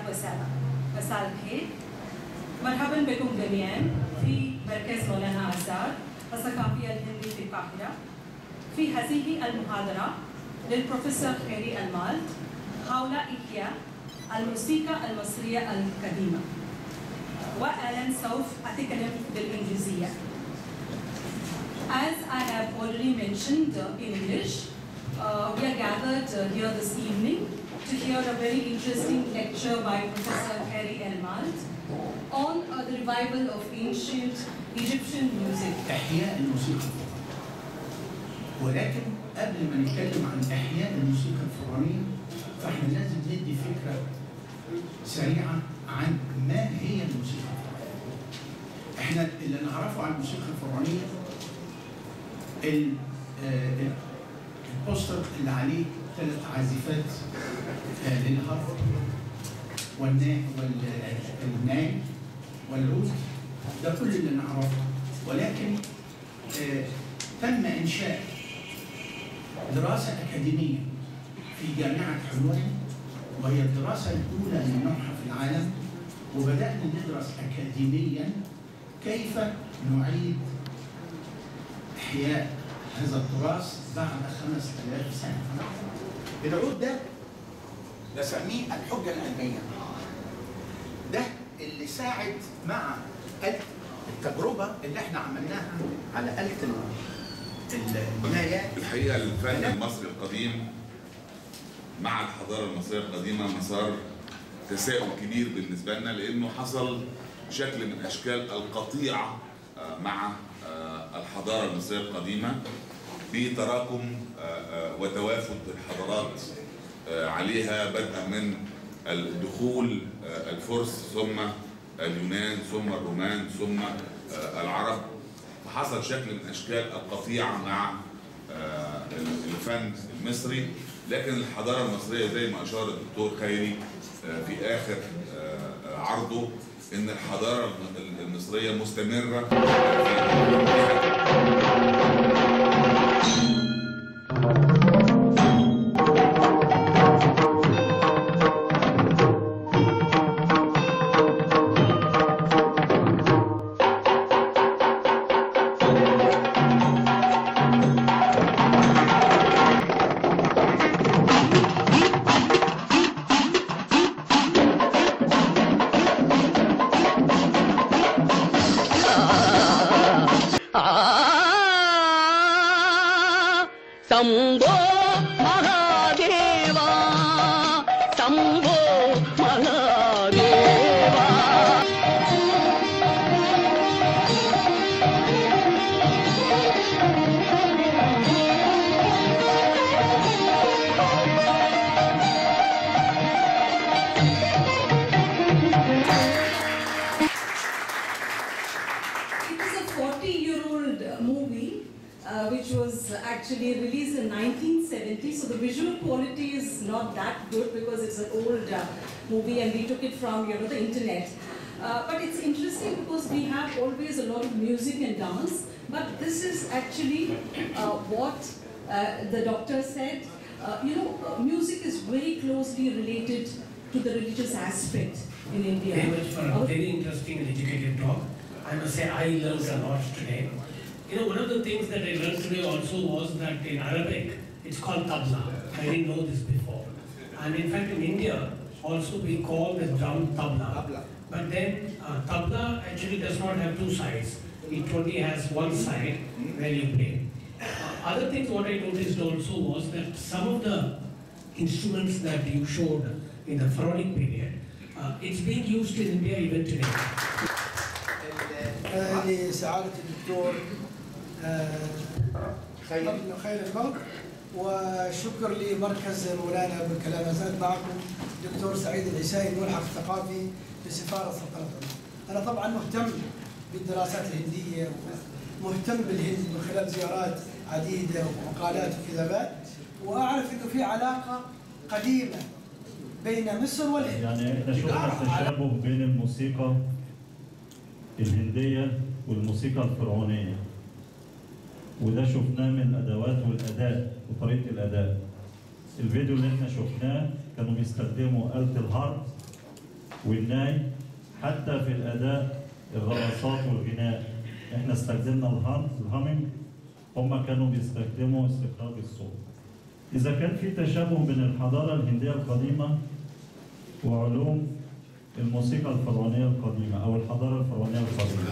وسهلا مساء الخير مرحبا بكم جميعا في مركز مولانا آزاد الثقافية الهندي في القاهرة في هذه المحاضرة للبروفيسور خيري المال حول إحياء الموسيقى المصرية القديمة وأنا سوف أتكلم بالإنجليزية As I have already mentioned uh, in English, uh, we are gathered uh, here this evening to hear a very interesting lecture by Professor Harry Elmalt on uh, the revival of ancient Egyptian music. إحياء الموسيقى ولكن قبل ما نتكلم عن إحياء الموسيقى الفرعونية فإحنا لازم ندي فكرة سريعة عن ما هي الموسيقى الفرعونية. إحنا اللي نعرفه عن الموسيقى الفرعونية ال- آه، البوستر اللي عليه ثلاث عازفات آه، للهارب والنا والناي والعود ده كل اللي نعرفه ولكن آه، تم انشاء دراسه اكاديميه في جامعه حلوان وهي الدراسه الاولى من نوعها في العالم وبدانا ندرس اكاديميا كيف نعيد احياء هذا التراث بعد 5000 سنه العود ده بسميه الحجه العلميه ده اللي ساعد مع آلة التجربه اللي احنا عملناها على آلة ال- النايات الحقيقه الفن المصري القديم مع الحضاره المصريه القديمه مسار تساؤل كبير بالنسبه لنا لانه حصل شكل من اشكال القطيعه آه، مع آه، الحضاره المصريه القديمه بتراكم آه، آه، وتوافد الحضارات آه، عليها بدءا من الدخول آه، الفرس ثم اليونان ثم الرومان ثم آه، العرب فحصل شكل من اشكال القطيعه مع آه، الفن المصري لكن الحضاره المصريه زي ما اشار الدكتور خيري آه، في اخر آه، عرضه ان الحضاره المصريه مستمره في శంభో మహాదేవా శంభో మహాదేవా It is a 40-year-old uh, movie uh, which was actually released in 1970. So the visual quality is not that good because it's an old uh, movie and we took it from you know the internet. Uh, but it's interesting because we have always a lot of music and dance. But this is actually uh, what uh, the doctor said. Uh, you know, uh, music is very closely related to the religious aspect in India. very much for a Our- very interesting and educated talk. I must say I learned a lot today. You know, one of the things that I learned today also was that in Arabic, it's called tabla. I didn't know this before. And in fact, in India, also we call the drum tabla. But then uh, tabla actually does not have two sides. It only has one side where you play. Uh, other things what I noticed also was that some of the instruments that you showed in the pharaonic period, uh, it's being used in India even today. آه، لسعادة الدكتور آه، خير خير الملك وشكر لمركز مولانا بالكلام زاد معكم دكتور سعيد العسائي الملحق الثقافي بسفارة سلطنة عمان. أنا طبعا مهتم بالدراسات الهندية مهتم بالهند من خلال زيارات عديدة ومقالات وكتابات وأعرف أنه في علاقة قديمة بين مصر والهند يعني احنا شفنا تشابه بين الموسيقى الهندية والموسيقى الفرعونية وده شفناه من الأدوات والأداء وطريقة الأداء الفيديو اللي احنا شفناه كانوا بيستخدموا آلة الهارب والناي حتى في الأداء الرقصات والغناء احنا استخدمنا الهام الهامينج هم كانوا بيستخدموا استخراج الصوت إذا كان في تشابه بين الحضارة الهندية القديمة وعلوم الموسيقى الفرعونية القديمة أو الحضارة الفرعونية القديمة